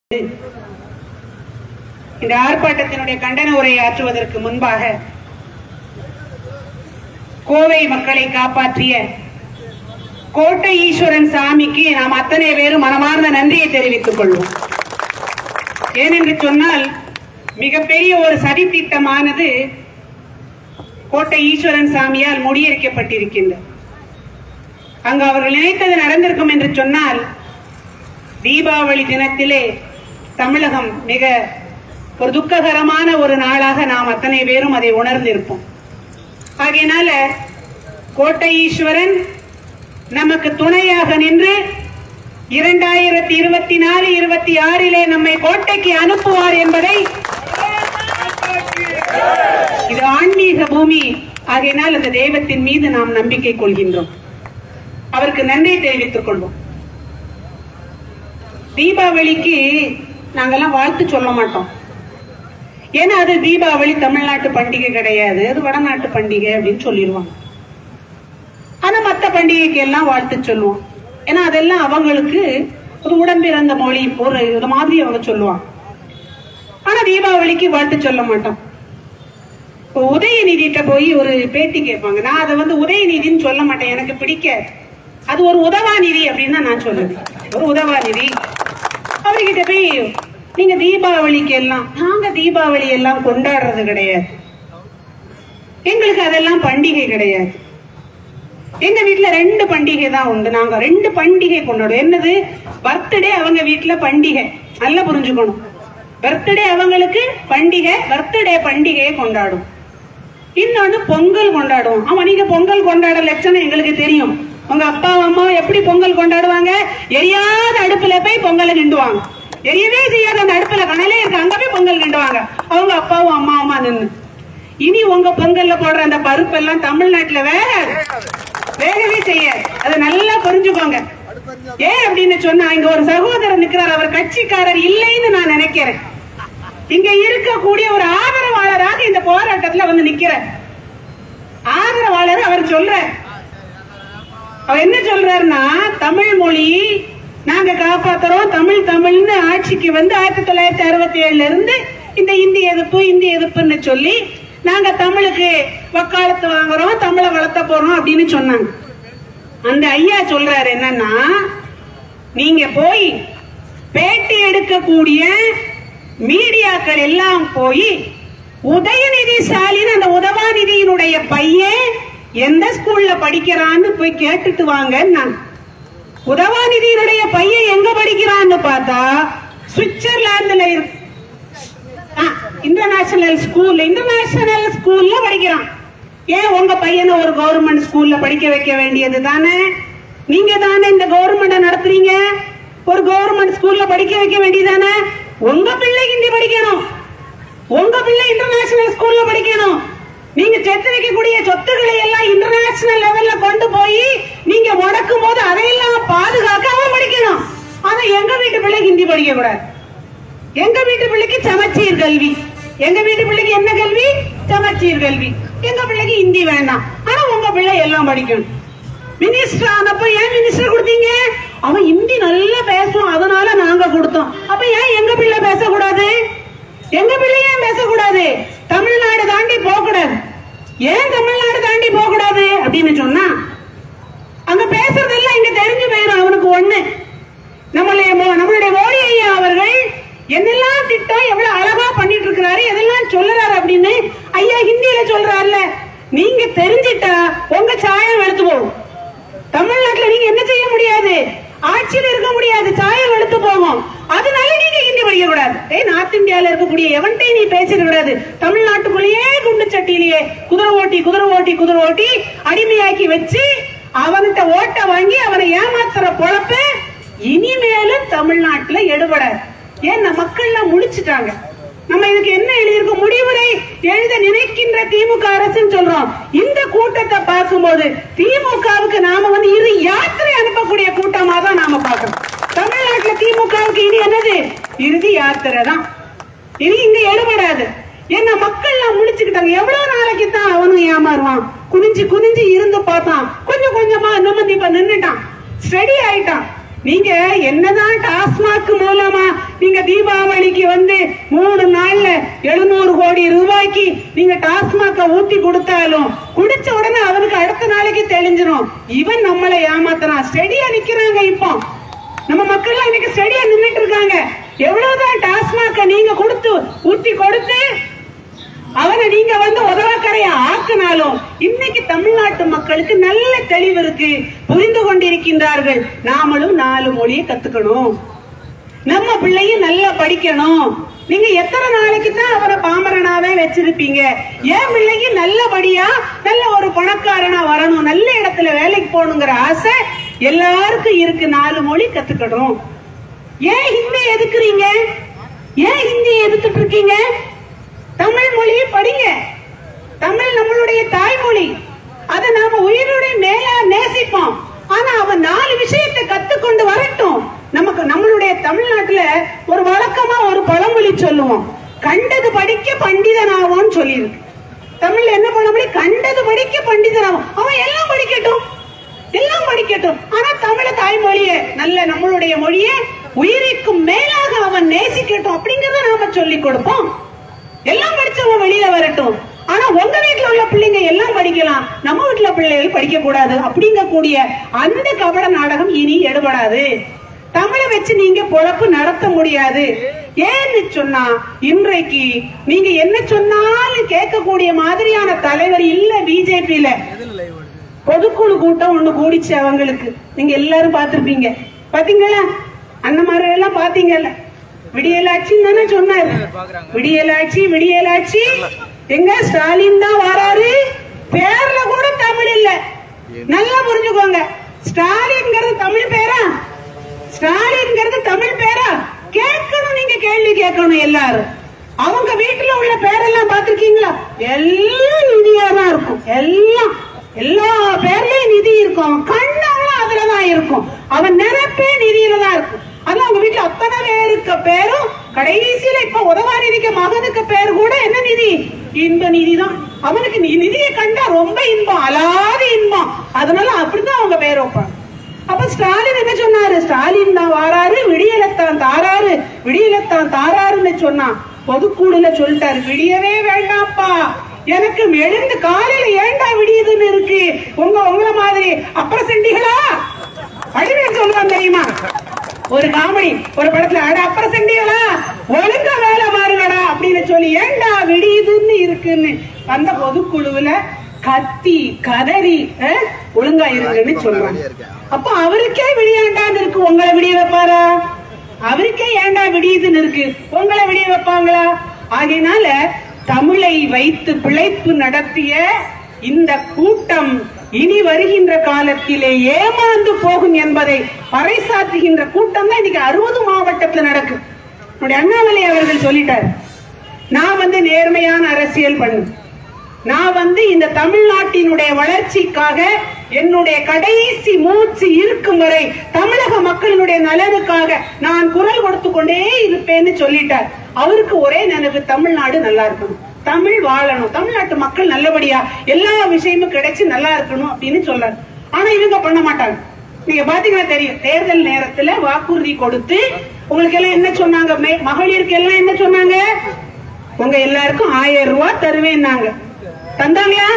இந்த ஆர்ப்பாட்டத்தினுடைய கண்டன உரையை ஆற்றுவதற்கு முன்பாக கோவை மக்களை காப்பாற்றிய கோட்டை ஈஸ்வரன் சாமிக்கு நாம் அத்தனை பேரும் மனமார்ந்த நன்றியை தெரிவித்துக் கொள்வோம் ஏனென்று சொன்னால் மிகப்பெரிய ஒரு சதி திட்டமானது கோட்டை ஈஸ்வரன் சாமியால் முடியடிக்கப்பட்டிருக்கின்றது அங்கு அவர்கள் நினைத்தது நடந்திருக்கும் என்று சொன்னால் தீபாவளி தினத்திலே தமிழகம் மிக ஒரு துக்ககரமான ஒரு நாளாக நாம் அத்தனை பேரும் அதை உணர்ந்திருப்போம் ஆகையினால கோட்டை ஈஸ்வரன் நமக்கு துணையாக நின்று இரண்டாயிரத்தி இருபத்தி நாலு இருபத்தி ஆறிலே நம்மை கோட்டைக்கு அனுப்புவார் என்பதை இது ஆன்மீக பூமி ஆகையினால் அந்த தெய்வத்தின் மீது நாம் நம்பிக்கை கொள்கின்றோம் அவருக்கு நன்றி தெரிவித்துக் கொள்வோம் தீபாவளிக்கு நாங்கெல்லாம் வாழ்த்து சொல்ல மாட்டோம் ஏன்னா அது தீபாவளி தமிழ்நாட்டு பண்டிகை கிடையாது அது வடநாட்டு பண்டிகை அப்படின்னு சொல்லிடுவாங்க ஆனா மத்த பண்டிகைக்கு எல்லாம் வாழ்த்து சொல்லுவோம் ஏன்னா அதெல்லாம் அவங்களுக்கு ஒரு உடம்பிறந்த மொழி ஒரு இது மாதிரி அவங்க சொல்லுவாங்க ஆனா தீபாவளிக்கு வாழ்த்து சொல்ல மாட்டோம் இப்போ உதயநிதிட்ட போய் ஒரு பேட்டி கேட்பாங்க நான் அதை வந்து உதயநிதின்னு சொல்ல மாட்டேன் எனக்கு பிடிக்காது அது ஒரு உதவாநிதி அப்படின்னு தான் நான் சொல்லுவேன் ஒரு உதவாநிதி அவர்கிட்ட போய் நீங்க தீபாவளிக்கு எல்லாம் நாங்க தீபாவளி எல்லாம் கொண்டாடுறது கிடையாது எங்களுக்கு அதெல்லாம் பண்டிகை கிடையாது எங்க வீட்ல ரெண்டு பண்டிகை தான் உண்டு நாங்க ரெண்டு பண்டிகை கொண்டாடுவோம் என்னது பர்த்டே அவங்க வீட்ல பண்டிகை நல்லா புரிஞ்சுக்கணும் பர்த்டே அவங்களுக்கு பண்டிகை பர்த்டே பண்டிகையை கொண்டாடும் இன்னொன்னு பொங்கல் கொண்டாடுவோம் ஆமா நீங்க பொங்கல் கொண்டாட லட்சணம் எங்களுக்கு தெரியும் உங்க அப்பா அம்மா எப்படி பொங்கல் கொண்டாடுவாங்க எரியாத அடுப்புல போய் பொங்கலை கிண்டுவாங்க எரியவே செய்யாத அந்த அடுப்புல கனலே இருக்கு அங்க போய் பொங்கல் கிண்டுவாங்க அவங்க அப்பாவும் அம்மாவுமா நின்னு இனி உங்க பொங்கல்ல போடுற அந்த பருப்பு எல்லாம் தமிழ்நாட்டுல வேகாது வேகவே செய்யாது அதை நல்லா புரிஞ்சுக்கோங்க ஏன் அப்படின்னு சொன்னா இங்க ஒரு சகோதரர் நிக்கிறார் அவர் கட்சிக்காரர் இல்லைன்னு நான் நினைக்கிறேன் இங்க இருக்கக்கூடிய ஒரு ஆதரவாளராக இந்த போராட்டத்துல வந்து நிக்கிறார் ஆதரவாளர் அவர் சொல்றார் அவர் என்ன சொல்றாருன்னா தமிழ் மொழி நாங்க காப்பாத்துறோம் தமிழ் தமிழ்னு ஆட்சிக்கு வந்து ஆயிரத்தி தொள்ளாயிரத்தி அறுபத்தி ஏழுல இருந்து இந்த இந்தி எதிர்ப்பு இந்தி எதிர்ப்புன்னு சொல்லி நாங்க தமிழுக்கு வக்காலத்து வாங்குறோம் தமிழை வளர்த்த போறோம் அப்படின்னு சொன்னாங்க அந்த ஐயா சொல்றாரு என்னன்னா நீங்க போய் பேட்டி எடுக்கக்கூடிய மீடியாக்கள் எல்லாம் போய் உதயநிதி ஸ்டாலின் அந்த உதவாநிதியினுடைய பையன் எந்த ஸ்கூல்ல படிக்கிறான்னு போய் கேட்டுட்டு வாங்க நான் உதவாநிதியினுடைய பையன் எங்க படிக்கிறான்னு பார்த்தா சுவிட்சர்லாந்துல இருக்கு இன்டர்நேஷனல் ஸ்கூல்ல இன்டர்நேஷனல் ஸ்கூல்ல படிக்கிறான் ஏன் உங்க பையனை ஒரு கவர்மெண்ட் ஸ்கூல்ல படிக்க வைக்க வேண்டியது தானே நீங்க தானே இந்த கவர்மெண்ட நடத்துறீங்க ஒரு கவர்மெண்ட் ஸ்கூல்ல படிக்க வைக்க வேண்டியதானே உங்க பிள்ளை ஹிந்தி படிக்கணும் உங்க பிள்ளை இன்டர்நேஷனல் ஸ்கூல்ல படிக்கணும் நீங்க சேர்த்து வைக்கக்கூடிய சொத்துக்களை எல்லாம் இன்டர்நேஷனல் லெவல்ல கொண்டு போய் நீங்க முடக்கும் போது அதையெல்லாம் பாதுகாக்க அவன் படிக்கணும் ஆனா எங்க வீட்டு பிள்ளை ஹிந்தி படிக்க கூடாது எங்க வீட்டு பிள்ளைக்கு சமச்சீர் கல்வி எங்க வீட்டு பிள்ளைக்கு என்ன கல்வி சமச்சீர் கல்வி எங்க பிள்ளைக்கு ஹிந்தி வேண்டாம் ஆனா உங்க பிள்ளை எல்லாம் படிக்கணும் மினிஸ்டர் ஆனப்ப ஏன் மினிஸ்டர் கொடுத்தீங்க அவன் ஹிந்தி நல்லா பேசுவான் அதனால நாங்க கொடுத்தோம் அப்ப ஏன் எங்க பிள்ளை பேசக்கூடாது எங்க பிள்ளை ஏன் பேசக்கூடாது தமிழ்நாடு தாண்டி போக கூடாது ஏன் தமிழ்நாடு தாண்டி போக கூடாது அப்படின்னு சொன்னா அங்க பேசுறதெல்லாம் இங்க தெரிஞ்சு போயிடும் அவனுக்கு ஒண்ணு நம்மளுடைய மோ- நம்மளுடைய மோடி ஐயா அவர்கள் என்னெல்லாம் திட்டம் எவ்வளவு அழகா பண்ணிட்டு இருக்கிறாரு எதெல்லாம் சொல்லுறாரு அப்படின்னு ஐயா ஹிந்தியில சொல்றாருல நீங்க தெரிஞ்சிட்டா உங்க சாயம் எடுத்து போகும் தமிழ்நாட்டுல நீங்க என்ன செய்ய முடியாது ஆட்சியில் இருக்க முடியாது சாயம் எடுத்து போகும் அதனால நீங்க ஹிந்தி படிக்க கூடாது ஏய் நார்த் இந்தியால இருக்கக்கூடிய எவன்ட்டையும் நீ பேசிட கூடாது தமிழ்நாட்டுக்குள்ளேயே குண்டு சட்டியிலேயே குதிரை ஓட்டி குதிரை ஓட்டி குதிரை ஓட்டி அடிமையாக்கி வச்சு அவன்கிட்ட ஓட்ட வாங்கி அவனை ஏமாத்துற பொழப்பு இனிமேலும் தமிழ்நாட்டுல எடுபடாது ஏன்னா மக்கள்லாம் முழிச்சிட்டாங்க நம்ம இதுக்கு என்ன எழுதியிருக்கோம் முடிவுரை எழுத நினைக்கின்ற திமுக அரசுன்னு சொல்றோம் இந்த கூட்டத்தை பார்க்கும்போது திமுகவுக்கு நாம வந்து இரு யாத்திரை அனுப்பக்கூடிய கூட்டமா தான் நாம பார்க்கணும் தமிழ்நாட்டுல திமுகவுக்கு இனி என்னது இறுதி யாத்திரை தான் இனி இங்க எடுபடாது ஏன்னா மக்கள்லாம் முடிச்சுக்கிட்டாங்க எவ்வளவு நாளைக்கு தான் அவனும் ஏமாறுவான் குனிஞ்சு குனிஞ்சு இருந்து பார்த்தான் கொஞ்சம் கொஞ்சமா நிமிர்ந்து இப்ப நின்னுட்டான் ஸ்டடி ஆயிட்டான் நீங்க என்னதான் டாஸ்மாக் மூலமா நீங்க தீபாவளிக்கு வந்து மூணு நாள்ல எழுநூறு கோடி ரூபாய்க்கு நீங்க டாஸ்மாக ஊத்தி கொடுத்தாலும் குடிச்ச உடனே அவனுக்கு அடுத்த நாளைக்கு தெளிஞ்சிரும் இவன் நம்மளை ஏமாத்துறான் ஸ்டெடியா நிக்கிறாங்க இப்போ நம்ம மக்கள் எல்லாம் இன்னைக்கு ஸ்டெடியா நின்னுட்டு இருக்காங்க எவ்வளவுதான் டாஸ்மாக நீங்க கொடுத்து ஊத்தி கொடுத்து அவனை நீங்க வந்து உதவக்கரையா ஆக்கினாலும் இன்னைக்கு தமிழ்நாட்டு மக்களுக்கு நல்ல தெளிவு இருக்கு புரிந்து கொண்டிருக்கின்றார்கள் நாமளும் நாலு மொழியை கத்துக்கணும் நம்ம பிள்ளையும் நல்லா படிக்கணும் நீங்க எத்தனை நாளைக்கு தான் அவரை பாமரனாவே வச்சிருப்பீங்க என் பிள்ளைக்கு நல்லபடியா நல்ல ஒரு பணக்காரனா வரணும் நல்ல இடத்துல வேலைக்கு போகணுங்கிற ஆசை எல்லாருக்கும் இருக்கு நாலு மொழி கத்துக்கணும் ஏன் ஹிந்தி எதுக்குறீங்க ஏன் ஹிந்தி எதிர்த்துட்டு இருக்கீங்க தமிழ் மொழியை படிங்க தமிழ் நம்மளுடைய தாய்மொழி அதை நாம உயிருடைய மேல நேசிப்போம் ஆனா அவன் நாலு விஷயத்தை கத்துக்கொண்டு வரட்டும் நமக்கு நம்மளுடைய தமிழ்நாட்டுல ஒரு வழக்கமா ஒரு பழமொழி சொல்லுவோம் கண்டது படிக்க பண்டிதனாவோன்னு சொல்லியிருக்கு தமிழ்ல என்ன பழமொழி கண்டது படிக்க பண்டிதனாவும் அவன் எல்லாம் படிக்கட்டும் எல்லாம் படிக்கட்டும் ஆனா தமிழ தாய்மொழிய நல்ல நம்மளுடைய மொழிய உயிரிக்கும் மேலாக அவன் நேசிக்கட்டும் அப்படிங்கறத நாம சொல்லி கொடுப்போம் எல்லாம் படிச்சவங்க வெளியில வரட்டும் ஆனா உங்க வீட்டுல உள்ள பிள்ளைங்க எல்லாம் படிக்கலாம் நம்ம வீட்டுல பிள்ளைகள் படிக்க கூடாது அப்படிங்கக்கூடிய அந்த கபட நாடகம் இனி எடுபடாது தமிழை வச்சு நீங்க பொழப்பு நடத்த முடியாது ஏன்னு சொன்னா இன்றைக்கு நீங்க என்ன சொன்னாலும் கேட்கக்கூடிய மாதிரியான தலைவர் இல்ல பிஜேபியில பொதுக்குழு கூட்டம் ஒண்ணு கூடிச்சு அவங்களுக்கு நீங்க எல்லாரும் பார்த்திருப்பீங்க பாத்தீங்களா அண்ணமாரு எல்லாம் பாத்தீங்கல்ல விடியலாட்சி தானே சொன்னாரு விடியலாட்சி விடியலாட்சி எங்க ஸ்டாலின் தான் வராரு பேர்ல கூட தமிழ் இல்ல நல்லா புரிஞ்சுக்கோங்க ஸ்டாலின்ங்கிறது தமிழ் பேரா ஸ்டாலின்ங்கிறது தமிழ் பேரா கேட்கணும் நீங்க கேள்வி கேட்கணும் எல்லாரும் அவங்க வீட்டுல உள்ள பேரெல்லாம் பாத்திருக்கீங்களா எல்லாம் நிதியா தான் இருக்கும் எல்லாம் எல்லா பேர்லயும் நிதி இருக்கும் அவன் கண்ணெல்லாம் அதுலதான் இருக்கும் அவன் நிரப்பே நிதியில தான் இருக்கும் அது அவங்க வீட்டுல அத்தனை பேருக்கு பேரும் கடைசியில இப்ப உதவாநிதிக்கு மகனுக்கு பேர் கூட என்ன நிதி இன்ப நிதி தான் அவனுக்கு நி- நிதியை கண்டா ரொம்ப இன்பம் அலாத இன்பம் அதனால அப்படிதான் அவங்க பேர் வைப்பாங்க அப்ப ஸ்டாலின் என்ன சொன்னாரு ஸ்டாலின் தான் வாராரு விடியலத்தான் தாராரு விடியலத்தான் தாராருன்னு சொன்னான் பொதுக்கூடுல சொல்லிட்டாரு விடியவே வேண்டாம்ப்பா எனக்கு எழுந்து காலையில ஏண்டா விடியுதுன்னு இருக்கு உங்க உங்கள மாதிரி அப்புறம் செண்டிகளா வடிவேல் சொல்லுவான் தெரியுமா ஒரு காமெடி ஒரு படத்துல அட அப்புறம் செண்டிகளா ஒழுங்கா வேலை மாறுங்கடா அப்படின்னு சொல்லி ஏண்டா விடியுதுன்னு இருக்குன்னு அந்த பொதுக்குழுவுல கத்தி கதறி அஹ், ஒழுங்கா இருங்கன்னு சொல்றாங்க அப்ப அவருக்கே விடியாண்டான்னு இருக்கு உங்களை விடிய வைப்பாரா அவருக்கே ஏண்டா விடியுதுன்னு இருக்கு உங்களை விடிய வைப்பாங்களா ஆகையினால தமிழை வைத்து பிழைப்பு நடத்திய இந்த கூட்டம் இனி வருகின்ற காலத்திலே ஏமாந்து போகும் என்பதை பறைசாற்றுகின்ற கூட்டம் தான் இன்னைக்கு அறுபது மாவட்டத்துல நடக்கும் நம்முடைய அண்ணாமலை அவர்கள் சொல்லிட்டார் நான் வந்து நேர்மையான அரசியல் பண்ணு நான் வந்து இந்த தமிழ்நாட்டினுடைய வளர்ச்சிக்காக என்னுடைய கடைசி மூச்சு இருக்கும் வரை தமிழக மக்களினுடைய நலனுக்காக நான் குரல் கொடுத்து கொண்டே இருப்பேன்னு சொல்லிட்டார் அவருக்கு ஒரே நினைவு தமிழ்நாடு நல்லா இருக்கணும் தமிழ் வாழணும் தமிழ்நாட்டு மக்கள் நல்லபடியா எல்லா விஷயமும் கிடைச்சு நல்லா இருக்கணும் அப்படின்னு சொல்றாரு ஆனா இவங்க பண்ண மாட்டாங்க நீங்க பாத்தீங்கன்னா தெரியும் தேர்தல் நேரத்துல வாக்குறுதி கொடுத்து உங்களுக்கு எல்லாம் என்ன சொன்னாங்க மே- மகளிருக்கு எல்லாம் என்ன சொன்னாங்க உங்க எல்லாருக்கும் ஆயிரம் ரூபாய் தருவேன்னாங்க தந்தாங்களா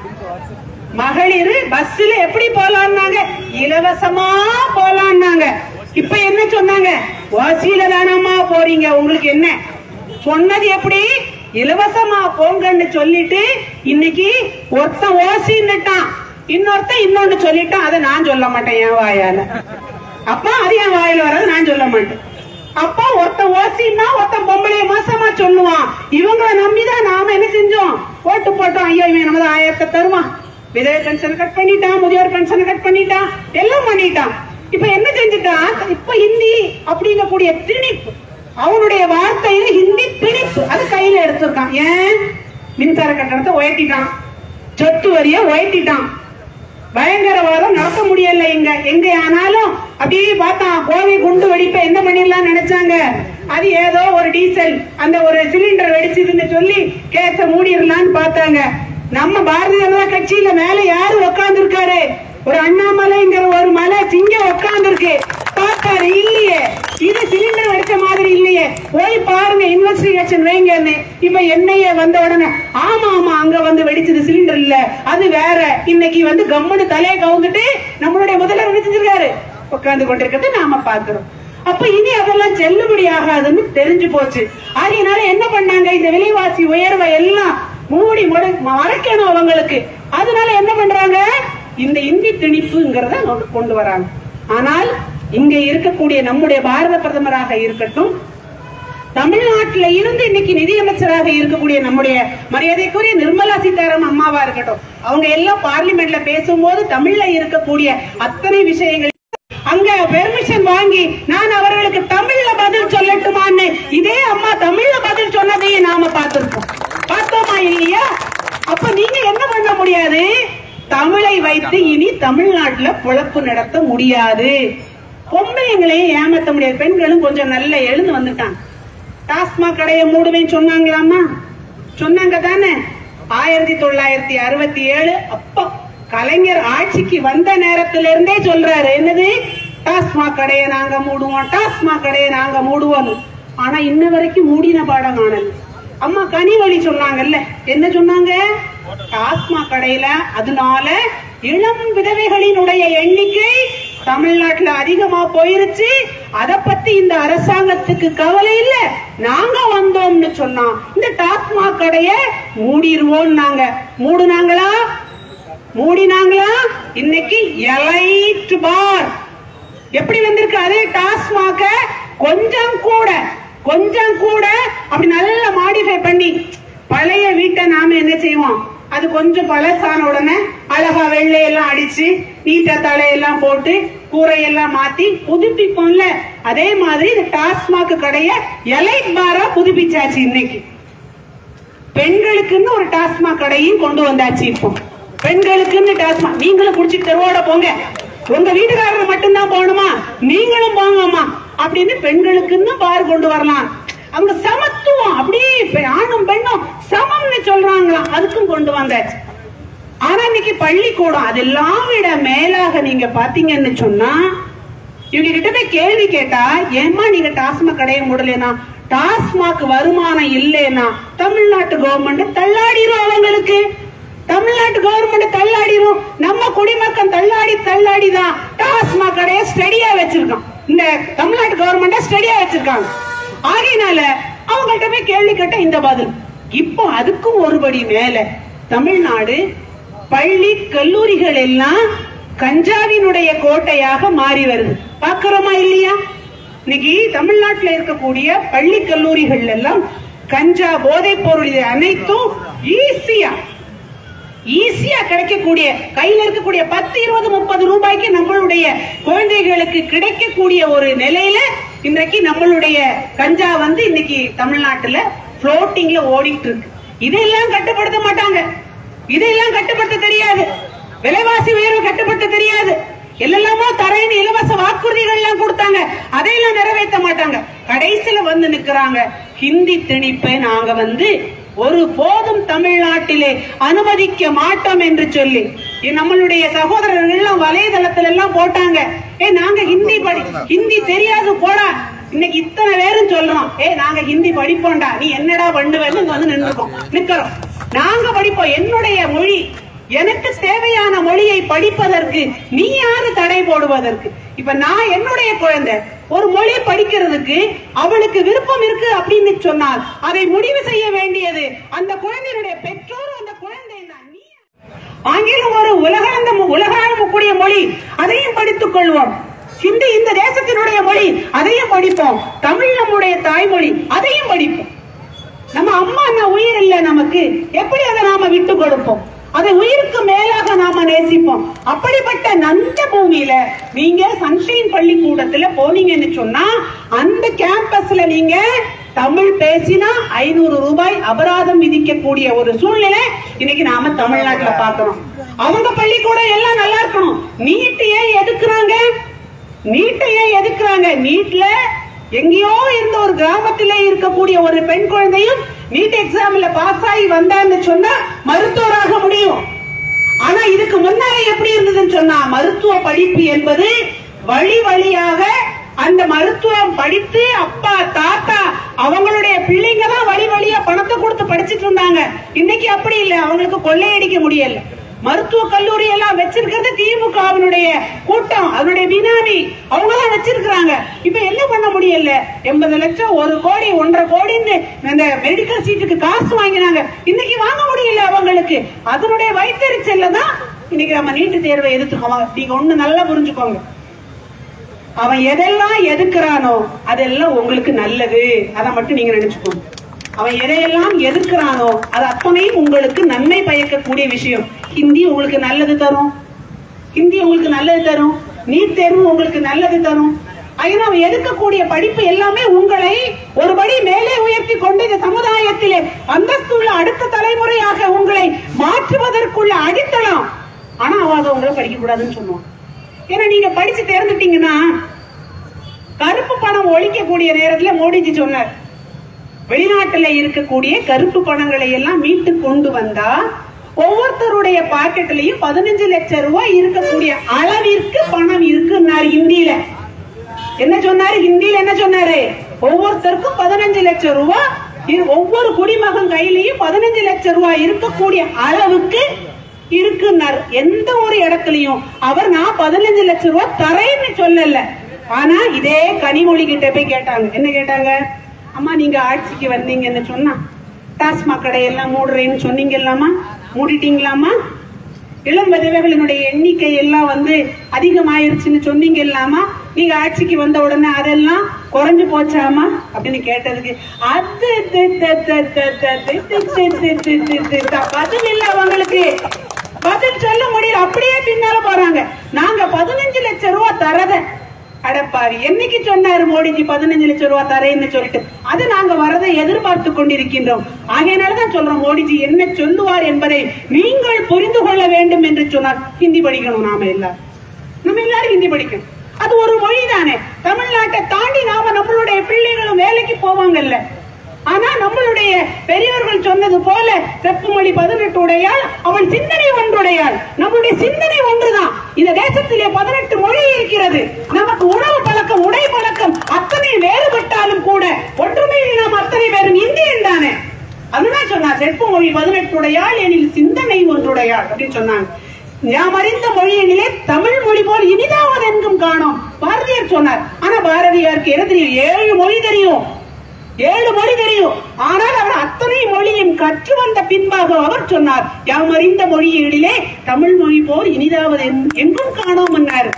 மகளிர் பஸ்ல எப்படி போலாம்னாங்க இலவசமா போலாம்னாங்க இப்ப என்ன சொன்னாங்க வாசியில தானம்மா போறீங்க உங்களுக்கு என்ன சொன்னது எப்படி இலவசமா போங்கன்னு சொல்லிட்டு இன்னைக்கு ஒருத்தன் ஓசின்னுட்டான் இன்னொருத்தன் இன்னொன்னு சொல்லிட்டான் அதை நான் சொல்ல மாட்டேன் என் வாயால அப்ப அது என் வாயில வர்றது நான் சொல்ல மாட்டேன் அப்ப ஒருத்தன் ஓசின்னா ஒருத்தன் பொம்பளைய மோசமா சொல்லுவான் இவங்களை நம்பிதான் நாம என்ன செஞ்சோம் ஓட்டு போட்டோம் ஐயோ இவன் நமது ஆயிரத்தை தருவான் விதவை பென்ஷன் கட் பண்ணிட்டான் முதியோர் பென்ஷன் கட் பண்ணிட்டான் எல்லாம் பண்ணிட்டான் இப்ப என்ன செஞ்சுட்டான் இப்ப ஹிந்தி அப்படிங்கக்கூடிய திணிப்பு அவனுடைய வார்த்தையில ஹிந்தி திணிப்பு அது கையில எடுத்திருக்கான் ஏன் மின்சார கட்டணத்தை உயர்த்திட்டான் சொத்து வரிய உயர்த்திட்டான் பயங்கரவாதம் நடத்த முடியல எங்க எங்க ஆனாலும் அப்படியே பார்த்தான் கோவை குண்டு வெடிப்ப என்ன பண்ணிடலாம் நினைச்சாங்க அது ஏதோ ஒரு டீசல் அந்த ஒரு சிலிண்டர் வெடிச்சதுன்னு சொல்லி கேஸ மூடிடலாம்னு பார்த்தாங்க நம்ம பாரதிய ஜனதா கட்சியில மேல யாரு உட்கார்ந்து இருக்காரு ஒரு அண்ணாமலைங்கிற ஒரு மலை சிங்கம் உட்கார்ந்து இருக்கு பார்த்தா போய் பாருங்க இன்வெஸ்டிகேஷன் வைங்கன்னு இப்ப எண்ணெய வந்த உடனே ஆமா ஆமா அங்க வந்து வெடிச்சது சிலிண்டர் இல்ல அது வேற இன்னைக்கு வந்து கம்முன்னு தலையை கவுந்துட்டு நம்மளுடைய முதல்வர் என்ன செஞ்சிருக்காரு உட்கார்ந்து கொண்டிருக்கிறது நாம பாக்குறோம் அப்ப இனி அதெல்லாம் செல்லுபடி ஆகாதுன்னு தெரிஞ்சு போச்சு அதனால என்ன பண்ணாங்க இந்த விலைவாசி உயர்வை எல்லாம் மூடி முடி மறைக்கணும் அவங்களுக்கு அதனால என்ன பண்றாங்க இந்த இந்தி திணிப்புங்கிறத கொண்டு- கொண்டு வராங்க ஆனால் இங்க இருக்கக்கூடிய நம்முடைய பாரத பிரதமராக இருக்கட்டும் தமிழ்நாட்டில இருந்து இன்னைக்கு நிதியமைச்சராக இருக்கக்கூடிய நம்முடைய மரியாதைக்குரிய நிர்மலா சீதாராமன் அம்மாவா இருக்கட்டும் அவங்க எல்லாம் பார்லிமெண்ட்ல பேசும்போது தமிழ்ல இருக்கக்கூடிய அத்தனை விஷயங்கள் அங்க பெர்மிஷன் வாங்கி நான் அவர்களுக்கு தமிழ்ல பதில் சொல்லட்டுமான்னு இதே அம்மா தமிழ்ல பதில் சொன்னதையும் நாம பார்த்திருப்போம் பார்த்தோமா இல்லையா அப்ப நீங்க என்ன பண்ண முடியாது தமிழை வைத்து இனி தமிழ்நாட்டுல பொழப்பு நடத்த முடியாது பொம்பளைங்களையும் ஏமாத்த முடியாது பெண்களும் கொஞ்சம் நல்ல எழுந்து வந்துட்டாங்க டாஸ்மாக் கடையை மூடுவேன் சொன்னாங்களாமா சொன்னாங்க தானே ஆயிரத்தி தொள்ளாயிரத்தி அறுபத்தி ஏழு அப்போ கலைஞர் ஆட்சிக்கு வந்த நேரத்துல இருந்தே சொல்றாரு என்னது டாஸ்மாக் கடையை நாங்க மூடுவோம் டாஸ்மாக் கடையை நாங்க மூடுவோம் ஆனா இன்ன வரைக்கும் மூடின பாடம் காணல அம்மா கனிவழி சொன்னாங்கல்ல என்ன சொன்னாங்க டாஸ்மாக் கடையில அதனால இளம் விதவைகளினுடைய எண்ணிக்கை தமிழ்நாட்டுல அதிகமா போயிருச்சு அத பத்தி இந்த அரசாங்கத்துக்கு கவலை இல்ல நாங்க வந்தோம்னு சொன்னா இந்த டாஸ்மாக் கடைய மூடிடுவோம் நாங்க மூடுனாங்களா மூடினாங்களா இன்னைக்கு எலைட் பார் எப்படி வந்திருக்கு அதே டாஸ்மாக கொஞ்சம் கூட கொஞ்சம் கூட அப்படி நல்லா மாடிஃபை பண்ணி பழைய வீட்டை நாம என்ன செய்வோம் அது கொஞ்சம் பழசான உடனே அழகா வெள்ளையெல்லாம் அடிச்சு நீட்டா தலையெல்லாம் போட்டு கூரையெல்லாம் மாத்தி புதுப்பிப்போம்ல அதே மாதிரி இந்த டாஸ்மாக் கடைய எலைட் பாரா புதுப்பிச்சாச்சு இன்னைக்கு பெண்களுக்குன்னு ஒரு டாஸ்மாக் கடையும் கொண்டு வந்தாச்சு இப்போ பெண்களுக்குன்னு டாஸ்மாக் நீங்களும் குடிச்சிட்டு தெருவோட போங்க உங்க வீட்டுக்காரர் மட்டும்தான் போகணுமா நீங்களும் போங்கம்மா அப்படின்னு பெண்களுக்குன்னு பார் கொண்டு வரலாம் அவங்க சமத்துவம் அப்படியே பெ- ஆணும் பெண்ணும் சமம்னு சொல்றாங்களாம் அதுக்கும் கொண்டு வந்தாச்சு ஆனா இன்னைக்கு பள்ளிக்கூடம் அதெல்லாம் விட மேலாக நீங்க பாத்தீங்கன்னு சொன்னா இவங்க கிட்ட போய் கேள்வி கேட்டா ஏம்மா நீங்க டாஸ்மாக் கடையை மூடலைனா டாஸ்மாக் வருமானம் இல்லைன்னா தமிழ்நாட்டு கவர்மெண்ட் தள்ளாடிரும் அவங்களுக்கு தமிழ்நாட்டு கவர்மெண்ட் தள்ளாடிரும் நம்ம குடிமக்கள் தள்ளாடி தள்ளாடி தான் டாஸ்மாக் கடையை ஸ்டடியா வச்சிருக்கோம் இந்த தமிழ்நாட்டு கவர்மெண்ட் ஸ்டடியா வச்சிருக்காங்க ஆகையினால அவங்கள்ட்ட போய் கேள்வி கேட்ட இந்த பதில் இப்போ அதுக்கும் ஒருபடி மேல தமிழ்நாடு பள்ளி கல்லூரிகள் எல்லாம் கஞ்சாவினுடைய கோட்டையாக மாறி வருது பாக்குறோமா இல்லையா இன்னைக்கு தமிழ்நாட்டுல இருக்கக்கூடிய பள்ளி கல்லூரிகள் எல்லாம் கஞ்சா போதைப் பொருள் இது அனைத்தும் ஈஸியா ஈஸியா கிடைக்கக்கூடிய கையில இருக்கக்கூடிய பத்து இருபது முப்பது ரூபாய்க்கு நம்மளுடைய குழந்தைகளுக்கு கிடைக்கக்கூடிய ஒரு நிலையில இன்றைக்கு நம்மளுடைய கஞ்சா வந்து இன்னைக்கு தமிழ்நாட்டுல புளோட்டிங்ல ஓடிட்டு இருக்கு இதெல்லாம் கட்டுப்படுத்த மாட்டாங்க இதெல்லாம் கட்டுப்படுத்த தெரியாது விலைவாசி உயர்வு கட்டுப்படுத்த தெரியாது எல்லெல்லாமோ தரேன்னு இலவச வாக்குறுதிகள் எல்லாம் கொடுத்தாங்க அதையெல்லாம் நிறைவேற்ற மாட்டாங்க கடைசியில வந்து நிக்கிறாங்க ஹிந்தி திணிப்பை நாங்க வந்து ஒரு போதும் தமிழ்நாட்டிலே அனுமதிக்க மாட்டோம் என்று சொல்லி இ- நம்மளுடைய சகோதரர்கள் எல்லாம் வலைதளத்துல எல்லாம் போட்டாங்க ஏ நாங்க ஹிந்தி படி ஹிந்தி தெரியாது போடா இன்னைக்கு இத்தனை பேரும் சொல்றோம் ஏ நாங்க ஹிந்தி படிப்போம்டா நீ என்னடா பண்ணுவேன்னு இங்க வந்து நின்றுக்கோம் நிக்கிறோம் நாங்க படிப்போம் என்னுடைய மொழி எனக்கு தேவையான மொழியை படிப்பதற்கு நீ யாரு தடை போடுவதற்கு இப்ப நான் என்னுடைய குழந்தை ஒரு மொழி படிக்கிறதுக்கு அவளுக்கு விருப்பம் இருக்கு அப்படின்னு சொன்னால் அதை முடிவு செய்ய வேண்டியது அந்த குழந்தையினுடைய பெற்றோர் அந்த குழந்தை தான் நீ ஆங்கிலம் ஒரு உலகளந்த உலகாளக்கூடிய மொழி அதையும் படித்துக் கொள்வோம் ஹிந்தி இந்த தேசத்தினுடைய மொழி அதையும் படிப்போம் தமிழ் நம்முடைய தாய்மொழி அதையும் படிப்போம் நம்ம அம்மா அண்ணா உயிர் இல்ல நமக்கு எப்படி அதை நாம விட்டு கொடுப்போம் அதை உயிருக்கு மேலாக நாம நேசிப்போம் அப்படிப்பட்ட நந்த பூமியில நீங்க சன்ஷைன் பள்ளிக்கூடத்துல போனீங்கன்னு சொன்னா அந்த கேம்பஸ்ல நீங்க தமிழ் பேசினா ஐநூறு ரூபாய் அபராதம் விதிக்கக்கூடிய ஒரு சூழ்நிலை இன்னைக்கு நாம தமிழ்நாட்டுல பாக்குறோம் அவங்க பள்ளிக்கூடம் எல்லாம் நல்லா இருக்கணும் நீட்டு ஏன் எதுக்குறாங்க நீட்டை ஏன் எதுக்குறாங்க நீட்ல எங்கேயோ இருந்த ஒரு கிராமத்திலே இருக்கக்கூடிய ஒரு பெண் குழந்தையும் நீட் எக்ஸாம்ல பாஸ் ஆகி வந்தான்னு சொன்னா மருத்துவராக முடியும் ஆனா இதுக்கு முன்னாலே எப்படி இருந்ததுன்னு சொன்னா மருத்துவ படிப்பு என்பது வழி வழியாக அந்த மருத்துவம் படித்து அப்பா தாத்தா அவங்களுடைய பிள்ளைங்க தான் வழி வழியா பணத்தை கொடுத்து படிச்சிட்டு இருந்தாங்க இன்னைக்கு அப்படி இல்ல அவங்களுக்கு கொள்ளையடிக்க முடியல மருத்துவ கல்லூரி எல்லாம் வச்சிருக்கிறது திமுகவினுடைய கூட்டம் அதனுடைய பினாமி அவங்க தான் வச்சிருக்கிறாங்க இப்ப என்ன பண்ண முடியல எண்பது லட்சம் ஒரு கோடி ஒன்றரை கோடின்னு இந்த மெடிக்கல் சீட்டுக்கு காசு வாங்கினாங்க இன்னைக்கு வாங்க முடியல அவங்களுக்கு அதனுடைய வயிற்றுச்சல்ல தான் இன்னைக்கு நம்ம நீட்டு தேர்வை எதிர்த்துக்கோம் நீங்க ஒண்ணு நல்லா புரிஞ்சுக்கோங்க அவன் எதெல்லாம் எதுக்குறானோ அதெல்லாம் உங்களுக்கு நல்லது அதை மட்டும் நீங்க நினைச்சுக்கோங்க அவன் எதையெல்லாம் எதிர்க்கிறானோ அது அத்தனையும் உங்களுக்கு நன்மை பயக்கக்கூடிய விஷயம் ஹிந்தி உங்களுக்கு நல்லது தரும் ஹிந்தி உங்களுக்கு நல்லது தரும் நீட் தேர்வு உங்களுக்கு நல்லது தரும் ஆகினா அவன் எதிர்க்கக்கூடிய படிப்பு எல்லாமே உங்களை ஒரு படி மேலே உயர்த்தி கொண்டு இந்த சமுதாயத்திலே அந்தஸ்துள்ள அடுத்த தலைமுறையாக உங்களை மாற்றுவதற்குள்ள அடித்தளம் ஆனா அவன் அதை உங்களை படிக்க கூடாதுன்னு சொல்லுவான் ஏன்னா நீங்க படிச்சு தேர்ந்துட்டீங்கன்னா கருப்பு பணம் ஒழிக்கக்கூடிய நேரத்துல மோடிஜி சொன்னார் வெளிநாட்டுல இருக்கக்கூடிய கருப்பு பணங்களை எல்லாம் மீட்டு கொண்டு வந்தா ஒவ்வொருத்தருடைய பாக்கெட்லயும் பதினஞ்சு லட்சம் ரூபாய் இருக்கக்கூடிய அளவிற்கு பணம் இருக்குன்னாரு ஹிந்தியில என்ன சொன்னாரு ஹிந்தியில என்ன சொன்னாரு ஒவ்வொருத்தருக்கும் பதினஞ்சு லட்சம் ரூபாய் இரு- ஒவ்வொரு குடிமகன் கையிலயும் பதினஞ்சு லட்சம் ரூபாய் இருக்கக்கூடிய அளவுக்கு இருக்குன்னாரு எந்த ஒரு இடத்துலயும் அவர் நான் பதினஞ்சு லட்சம் ரூபாய் தரேன்னு சொல்லல ஆனா இதே கனிமொழி கிட்ட போய் கேட்டாங்க என்ன கேட்டாங்க அம்மா நீங்க ஆட்சிக்கு வந்தீங்கன்னு சொன்னா டாஸ்மாக் கடையெல்லாம் மூடுறேன்னு சொன்னீங்கல்லாமா மூடிட்டீங்களாமா இளம் விதவைகளினுடைய எண்ணிக்கை எல்லாம் வந்து அதிகமாயிருச்சுன்னு சொன்னீங்க இல்லாமா நீங்க ஆட்சிக்கு வந்த உடனே அதெல்லாம் குறைஞ்சு போச்சாமா அப்படின்னு கேட்டதுக்கு அது து- து- து- து- து- து- து- து- து- து- து- து- து- பதில் இல்ல அவங்களுக்கு பதில் சொல்ல முடியல அப்படியே பின்னால போறாங்க நாங்க பதினஞ்சு லட்சம் ரூபாய் தரத அடப்பாவி என்னைக்கு சொன்னாரு மோடிஜி பதினஞ்சு லட்சம் ரூபாய் தரேன்னு சொல்லிட்டு அது நாங்க வரதை எதிர்பார்த்து கொண்டிருக்கின்றோம் ஆகையினாலதான் சொல்றோம் மோடிஜி என்ன சொல்லுவார் என்பதை நீங்கள் புரிந்து கொள்ள வேண்டும் என்று சொன்னார் ஹிந்தி படிக்கணும் நாம எல்லாரும் நம்ம எல்லாரும் ஹிந்தி படிக்கணும் அது ஒரு மொழி தானே தமிழ்நாட்டை தாண்டி நாம நம்மளுடைய பிள்ளைகளும் வேலைக்கு போவாங்கல்ல ஆனா நம்மளுடைய பெரியவர்கள் சொன்னது போல செப்புமொழி பதினெட்டு உடையாள் அவள் சிந்தனை ஒன்றுடையாள் நம்மளுடைய சிந்தனை ஒன்றுதான் இந்த தேசத்திலே பதினெட்டு மொழி இருக்கிறது நமக்கு உணவு பழக்கம் உடை பழக்கம் அத்தனை வேறுபட்டாலும் கூட ஒற்றுமையில் நாம் அத்தனை பேரும் இந்தியன் தானே அதுதான் சொன்னார் செப்பு மொழி பதினெட்டுடையாள் எனில் சிந்தனை ஒன்றுடையாள் அப்படின்னு சொன்னாங்க நாம் அறிந்த மொழியினிலே தமிழ் மொழி போல் இனிதாவது எங்கும் காணோம் பாரதியார் சொன்னார் ஆனா பாரதியாருக்கு என்ன தெரியும் ஏழு மொழி தெரியும் ஏழு மொழி தெரியும் ஆனால் அவர் அத்தனை மொழியும் கற்று வந்த பின்பாக அவர் சொன்னார் யாம் அறிந்த மொழியிலே தமிழ் மொழி போல் இனிதாவது எங்- எங்கும் காணோம் என்னார்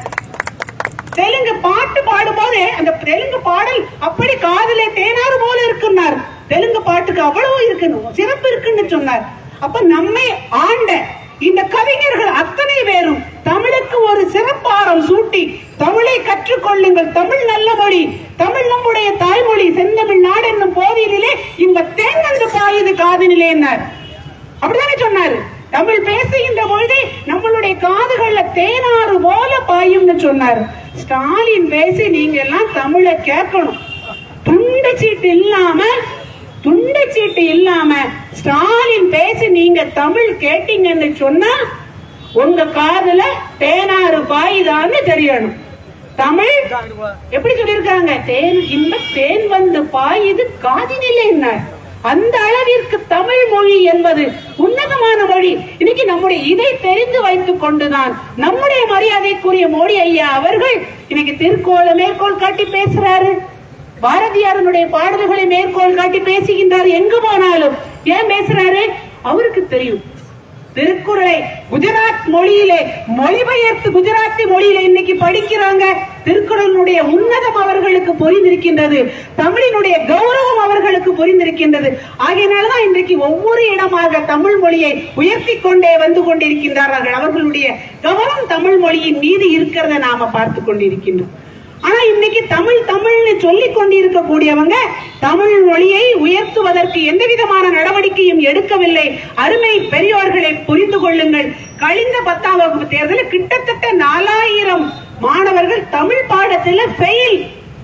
தெலுங்கு பாட்டு பாடும்போது அந்த தெலுங்கு பாடல் அப்படி காதுல தேனாறு போல இருக்குன்னார் தெலுங்கு பாட்டுக்கு அவ்வளவு இருக்குன்னு சிறப்பு இருக்குன்னு சொன்னார் அப்ப நம்மை ஆண்ட இந்த கவிஞர்கள் அத்தனை பேரும் தமிழுக்கு ஒரு சிறப்பாரம் சூட்டி தமிழை கற்றுக்கொள்ளுங்கள் தமிழ் நல்ல மொழி தமிழ் நம்முடைய தாய்மொழி செந்தமிழ் நாடு என்னும் போதிலே இந்த தேங்கந்து பாயுது காதினிலே என்னார் அப்படிதானே சொன்னாரு தமிழ் பேசுகின்ற பொழுது நம்மளுடைய காதுகள்ல தேனாறு போல பாயும்னு சொன்னாரு ஸ்டாலின் பேசி நீங்க எல்லாம் தமிழை கேட்கணும் துண்டு சீட்டு இல்லாம துண்டு சீட்டு இல்லாம ஸ்டாலின் பேசி நீங்க தமிழ் கேட்டீங்கன்னு சொன்னா உங்க காதுல தேனாறு பாயுதான்னு தெரியணும் தமிழ் எப்படி சொல்லியிருக்காங்க தேன் இன்ப தேன் வந்து பாயுது காதினிலே என்ன அந்த அளவிற்கு தமிழ் மொழி என்பது உன்னதமான மொழி இன்னைக்கு நம்முடைய இதை தெரிந்து வைத்துக் கொண்டுதான் நம்முடைய மரியாதைக்குரிய மோடி ஐயா அவர்கள் இன்னைக்கு திருக்கோள மேற்கோள் காட்டி பேசுறாரு பாரதியாரனுடைய பாடல்களை மேற்கோள் காட்டி பேசுகின்றார் எங்கு போனாலும் ஏன் பேசுறாரு அவருக்கு தெரியும் திருக்குறளை குஜராத் மொழியிலே மொழிபெயர்த்து குஜராத்தி மொழியில இன்னைக்கு படிக்கிறாங்க திருக்குறளுடைய உன்னதம் அவர்களுக்கு புரிந்திருக்கின்றது தமிழினுடைய கௌரவம் அவர்களுக்கு புரிந்திருக்கின்றது ஆகையினாலதான் இன்றைக்கு ஒவ்வொரு இடமாக தமிழ் மொழியை உயர்த்தி கொண்டே வந்து கொண்டிருக்கின்றார்கள் அவர்களுடைய கவனம் தமிழ் மொழியின் மீது இருக்கிறத நாம பார்த்து கொண்டிருக்கின்றோம் ஆனா இன்னைக்கு தமிழ் தமிழ்னு சொல்லிக் கொண்டிருக்கக்கூடியவங்க தமிழ் மொழியை உயர்த்துவதற்கு எந்த விதமான நடவடிக்கையும் எடுக்கவில்லை அருமை பெரியோர்களை புரிந்து கொள்ளுங்கள் கழிந்த பத்தாம் வகுப்பு தேர்தலில் கிட்டத்தட்ட நாலாயிரம் மாணவர்கள் தமிழ் பாடத்துல ஃபெயில்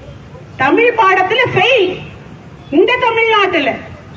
தமிழ் பாடத்துல ஃபெயில் இந்த தமிழ்நாட்டுல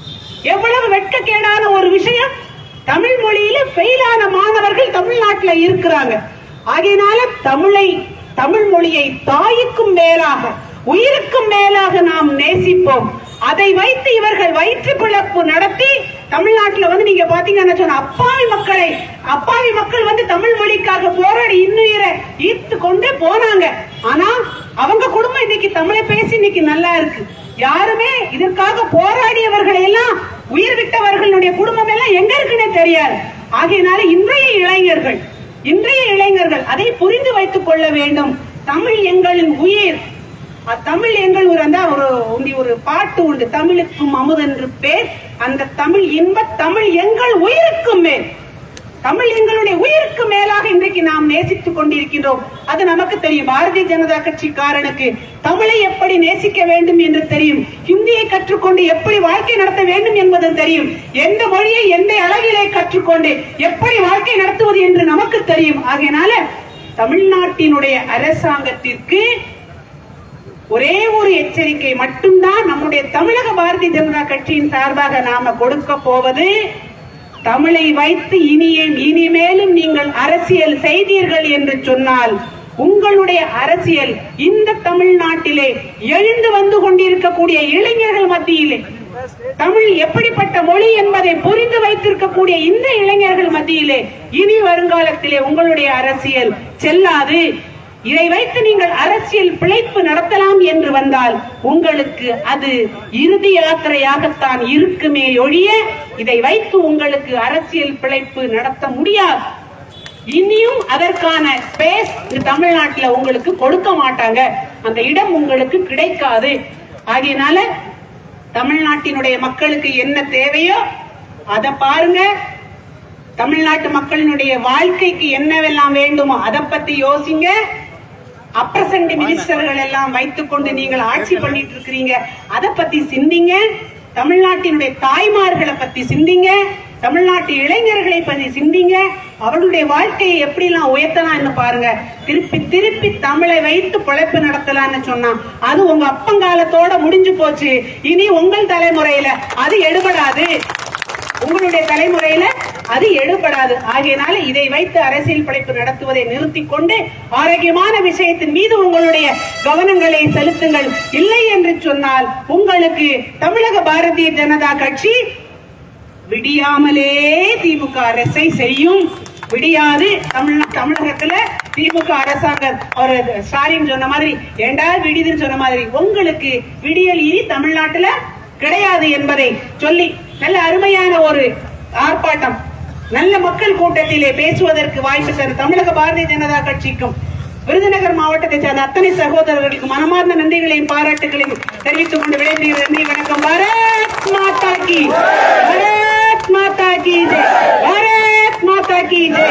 எவ்வளவு வெட்கக்கேடான ஒரு விஷயம் தமிழ் மொழியில ஃபெயிலான மாணவர்கள் தமிழ்நாட்டுல இருக்கிறாங்க ஆகையினால தமிழை தமிழ் மொழியை தாய்க்கும் மேலாக உயிருக்கும் மேலாக நாம் நேசிப்போம் அதை வைத்து இவர்கள் வயிற்று பிழப்பு நடத்தி தமிழ்நாட்டுல வந்து நீங்க பாத்தீங்கன்னா சொன்ன அப்பாவி மக்களை அப்பாவி மக்கள் வந்து தமிழ் மொழிக்காக போராடி இன்னுயிரை ஈர்த்து கொண்டு போனாங்க ஆனா அவங்க குடும்பம் இன்னைக்கு தமிழை பேசி இன்னைக்கு நல்லா இருக்கு யாருமே இதற்காக போராடியவர்கள் எல்லாம் உயிர் விட்டவர்களுடைய குடும்பம் எல்லாம் எங்க இருக்குன்னே தெரியாது ஆகையினால இன்றைய இளைஞர்கள் இன்றைய இளைஞர்கள் அதை புரிந்து வைத்துக் கொள்ள வேண்டும் தமிழ் எங்களின் உயிர் தமிழ் எங்கள் ஒரு அந்த ஒரு உண்டி ஒரு பாட்டு உண்டு தமிழுக்கும் அமுதென்று பேர் அந்த தமிழ் இன்ப தமிழ் எங்கள் உயிருக்கும் மேல் தமிழ் எங்களுடைய உயிருக்கு மேலாக இன்றைக்கு நாம் நேசித்துக் கொண்டிருக்கின்றோம் அது நமக்கு தெரியும் பாரதிய ஜனதா கட்சிக்காரனுக்கு தமிழை எப்படி நேசிக்க வேண்டும் என்று தெரியும் ஹிந்தியை கற்றுக்கொண்டு எப்படி வாழ்க்கை நடத்த வேண்டும் என்பதும் தெரியும் எந்த மொழியை எந்த அளவிலே கற்றுக்கொண்டு எப்படி வாழ்க்கை நடத்துவது என்று நமக்கு தெரியும் ஆகையினால தமிழ்நாட்டினுடைய அரசாங்கத்திற்கு ஒரே ஒரு எச்சரிக்கை மட்டும்தான் நம்முடைய தமிழக பாரதிய ஜனதா கட்சியின் சார்பாக நாம கொடுக்க போவது தமிழை வைத்து இனியே இனிமேலும் நீங்கள் அரசியல் செய்தீர்கள் என்று சொன்னால் உங்களுடைய அரசியல் இந்த தமிழ்நாட்டிலே எழுந்து வந்து கொண்டிருக்கக்கூடிய இளைஞர்கள் மத்தியிலே தமிழ் எப்படிப்பட்ட மொழி என்பதை புரிந்து வைத்திருக்கக்கூடிய இந்த இளைஞர்கள் மத்தியிலே இனி வருங்காலத்திலே உங்களுடைய அரசியல் செல்லாது இதை வைத்து நீங்கள் அரசியல் பிழைப்பு நடத்தலாம் என்று வந்தால் உங்களுக்கு அது இறுதி யாத்திரையாகத்தான் இருக்குமே ஒழிய இதை வைத்து உங்களுக்கு அரசியல் பிழைப்பு நடத்த முடியாது இனியும் அதற்கான ஸ்பேஸ் தமிழ்நாட்டில் உங்களுக்கு கொடுக்க மாட்டாங்க அந்த இடம் உங்களுக்கு கிடைக்காது ஆகையினால தமிழ்நாட்டினுடைய மக்களுக்கு என்ன தேவையோ அதை பாருங்க தமிழ்நாட்டு மக்களினுடைய வாழ்க்கைக்கு என்னவெல்லாம் வேண்டுமோ அதை பத்தி யோசிங்க அப்ரசன்ட் மினிஸ்டர்கள் எல்லாம் வைத்துக் கொண்டு நீங்கள் ஆட்சி பண்ணிட்டு இருக்கிறீங்க அதை பத்தி சிந்திங்க தமிழ்நாட்டினுடைய தாய்மார்களை பத்தி சிந்திங்க தமிழ்நாட்டு இளைஞர்களை பத்தி சிந்திங்க அவர்களுடைய வாழ்க்கையை எப்படி எல்லாம் உயர்த்தலாம்னு பாருங்க திருப்பி திருப்பி தமிழை வைத்து பிழைப்பு நடத்தலாம்னு சொன்னா அது உங்க அப்பங்காலத்தோட முடிஞ்சு போச்சு இனி உங்கள் தலைமுறையில அது எடுபடாது உங்களுடைய தலைமுறையில அது எடுபடாது ஆகையினால இதை வைத்து அரசியல் படைப்பு நடத்துவதை நிறுத்திக் கொண்டு ஆரோக்கியமான விஷயத்தின் மீது உங்களுடைய கவனங்களை செலுத்துங்கள் இல்லை என்று சொன்னால் உங்களுக்கு தமிழக பாரதிய ஜனதா கட்சி விடியாமலே திமுக அரசை செய்யும் விடியாது தமிழ் தமிழகத்துல திமுக அரசாங்கம் ஒரு ஸ்டாலின் சொன்ன மாதிரி ஏண்டா விடிதுன்னு சொன்ன மாதிரி உங்களுக்கு விடியல் இனி தமிழ்நாட்டுல கிடையாது என்பதை சொல்லி நல்ல அருமையான ஒரு ஆர்ப்பாட்டம் நல்ல மக்கள் கூட்டத்திலே பேசுவதற்கு வாய்ப்பு தந்த தமிழக பாரதிய ஜனதா கட்சிக்கும் விருதுநகர் மாவட்டத்தை சேர்ந்த அத்தனை சகோதரர்களுக்கு மனமார்ந்த நன்றிகளையும் பாராட்டுகளையும் தெரிவித்துக் கொண்டு விடைபெறுகிற நன்றி வணக்கம் பாரத் மாதா கி பாரத் மாதா கி ஜெய் பாரத் மாதா கி ஜெய்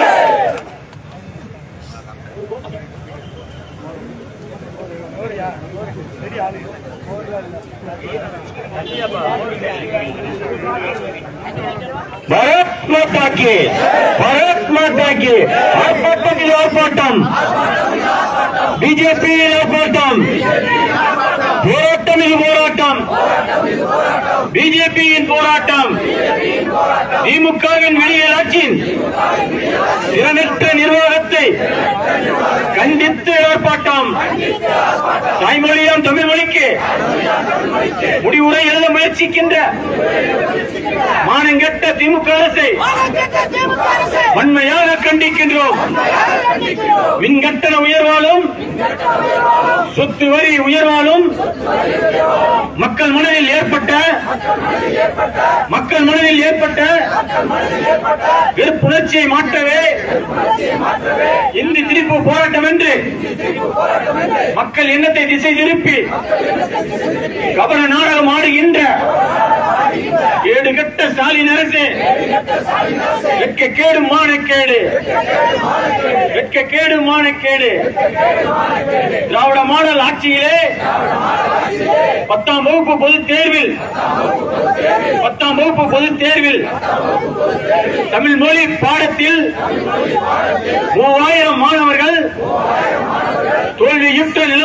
பரத் மாதாக்கு பரத் மாதாக்கு ஆர்ப்பாட்டத்தில் ஆர்ப்பாட்டம் பிஜேபி ஆர்ப்பாட்டம் போராட்டம் இது போராட்டம் பிஜேபியின் போராட்டம் திமுகவின் வெளியல் ஆட்சியின் திறனற்ற நிர்வாகத்தை கண்டித்து ஆர்ப்பாட்டம் தாய்மொழியாம் தமிழ் மொழிக்கு முடிவுரை எழுத முயற்சிக்கின்ற மானங்கெட்ட திமுக அரசை வன்மையாக கண்டிக்கின்றோம் மின் கட்டண உயர்வாலும் சொத்து வரி உயர்வாலும் மக்கள் மனதில் ஏற்பட்ட மக்கள் மனதில் ஏற்பட்ட வெறுப்புணர்ச்சியை மாற்றவே இந்தி திருப்பு போராட்டம் என்று மக்கள் எண்ணத்தை திசை திருப்பி கபர நாடகம் ஆடுகின்ற ஏடு கட்ட ஸ்டாலின் அரசு வெட்க கேடு மானக்கேடு வெட்க கேடு மானக்கேடு திராவிட மாடல் ஆட்சியிலே பத்தாம் வகுப்பு பொதுத் தேர்வில் பத்தாம் வகுப்பு பொதுத் தேர்வில் தமிழ் மொழி பாடத்தில் மூவாயிரம் மாணவர்கள் தோல்வியுற்ற நிலைமையை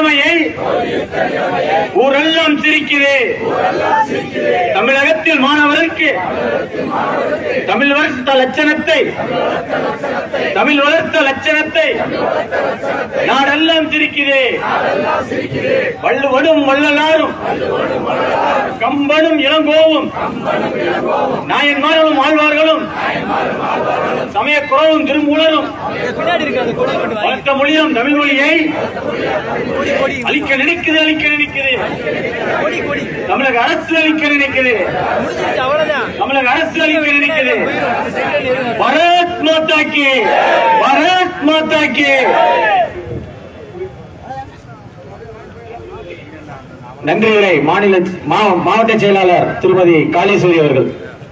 ஊரெல்லாம் சிரிக்குது தமிழகத்தில் மாணவருக்கு தமிழ் வளர்த்த லட்சணத்தை தமிழ் வளர்த்த லட்சணத்தை நாடெல்லாம் சிரிக்குது வள்ளுவனும் வள்ளலாரும் கம்பனும் இளங்கோவும் நாயன்மார்களும் ஆழ்வார்களும் சமய குறவும் திருமூலரும் வளர்த்த மொழியும் தமிழ் மொழியை அழிக்க நினைக்குது அழிக்க நினைக்குது தமிழக அரசு அழிக்க நினைக்குது தமிழக அரசு அழிக்க நினைக்குது பரத் மாதாக்கு பரத் மாதாக்கு நன்றிகளை மாநில மா- மாவட்ட செயலாளர் திருமதி காளீஸ்வரி அவர்கள்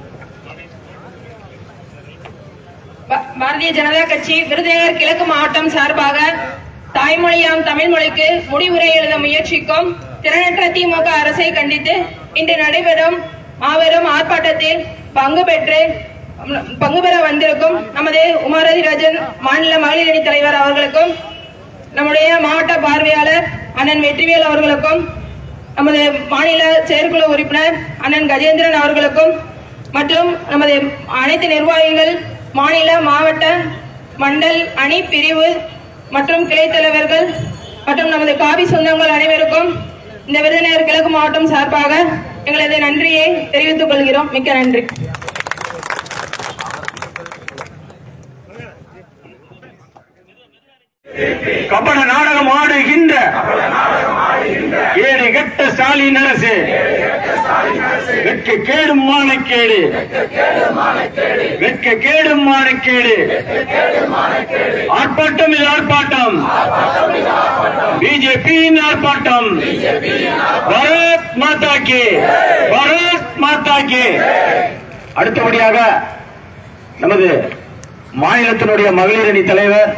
பா- பாரதிய ஜனதா கட்சி விருதுநகர் கிழக்கு மாவட்டம் சார்பாக தாய்மொழியாம் தமிழ் மொழிக்கு முடிவுரை எழுத முயற்சிக்கும் திறனற்ற திமுக அரசை கண்டித்து இன்று நடைபெறும் மாபெரும் ஆர்ப்பாட்டத்தில் பங்கு பெற்று ம், பங்கு பெற வந்திருக்கும் நமது உமாரதி ராஜன் மாநில மகளிர் அணி தலைவர் அவர்களுக்கும் நம்முடைய மாவட்ட பார்வையாளர் அண்ணன் வெற்றிவேல் அவர்களுக்கும் நமது மாநில செயற்குழு உறுப்பினர் அண்ணன் கஜேந்திரன் அவர்களுக்கும் மற்றும் நமது அனைத்து நிர்வாகிகள் மாநில மாவட்ட மண்டல் அணி பிரிவு மற்றும் கிளை தலைவர்கள் மற்றும் நமது காவி சொந்தங்கள் அனைவருக்கும் இந்த விருதுநகர் கிழக்கு மாவட்டம் சார்பாக எங்களது நன்றியை தெரிவித்துக் கொள்கிறோம் மிக்க நன்றி கபட நாடகம் ஆடுகின்ற ஏழு கெட்ட ஸ்டாலின் அரசு வெட்க கேடும் மானக்கேடு வெட்க கேடும் மானக்கேடு ஆர்ப்பாட்டம் இது ஆர்ப்பாட்டம் பிஜேபியின் ஆர்ப்பாட்டம் பரத் மாதா கே பரத் மாதா கே அடுத்தபடியாக நமது மாநிலத்தினுடைய மகளிர் அணி தலைவர்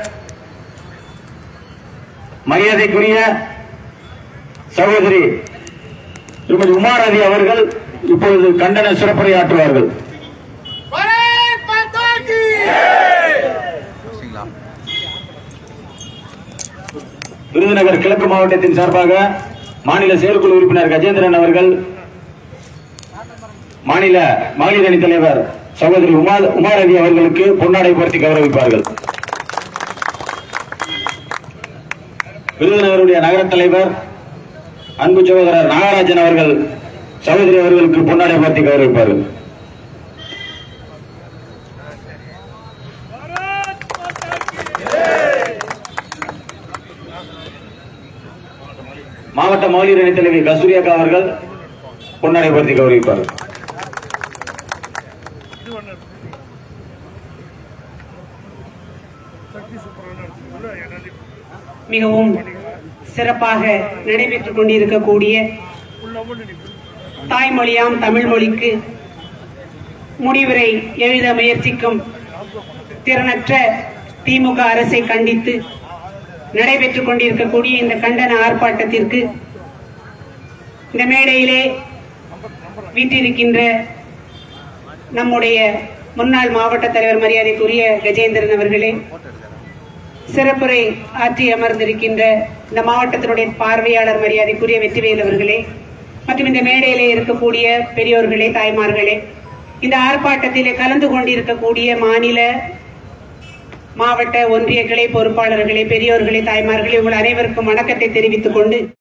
மரியாதைக்குரிய சகோதரி திருமதி உமாரதி அவர்கள் இப்பொழுது கண்டன சிறப்புரையாற்றுவார்கள் விருதுநகர் கிழக்கு மாவட்டத்தின் சார்பாக மாநில செயற்குழு உறுப்பினர் கஜேந்திரன் அவர்கள் மாநில மகளிர் அணி தலைவர் சகோதரி உமா உமாரதி அவர்களுக்கு பொன்னாடை பொருத்தி கௌரவிப்பார்கள் விருதுநகருடைய நகர தலைவர் அன்பு சகோதரர் நாகராஜன் அவர்கள் சகோதரி அவர்களுக்கு பொன்னாடை போர்த்தி கௌரவிப்பார்கள் மாவட்ட மகளிர் அணி தலைவி கஸ்தூரி அக்கா அவர்கள் பொன்னாடை போர்த்தி கௌரவிப்பார்கள் மிகவும் சிறப்பாக நடைபெற்றுக் கொண்டிருக்கக்கூடிய தாய்மொழியாம் தமிழ் மொழிக்கு முடிவுரை எழுத முயற்சிக்கும் திறனற்ற திமுக அரசை கண்டித்து நடைபெற்றுக் கொண்டிருக்கக்கூடிய இந்த கண்டன ஆர்ப்பாட்டத்திற்கு இந்த மேடையிலே வீட்டிருக்கின்ற நம்முடைய முன்னாள் மாவட்ட தலைவர் மரியாதைக்குரிய கஜேந்திரன் அவர்களே சிறப்புரை ஆற்றி அமர்ந்திருக்கின்ற இந்த மாவட்டத்தினுடைய பார்வையாளர் மரியாதைக்குரிய வெற்றிவேல் அவர்களே மற்றும் இந்த மேடையிலே இருக்கக்கூடிய பெரியோர்களே தாய்மார்களே இந்த ஆர்ப்பாட்டத்திலே கலந்து கொண்டிருக்கக்கூடிய மாநில மாவட்ட ஒன்றிய கிளை பொறுப்பாளர்களே பெரியோர்களே தாய்மார்களே உங்கள் அனைவருக்கும் வணக்கத்தை தெரிவித்துக் கொண்டு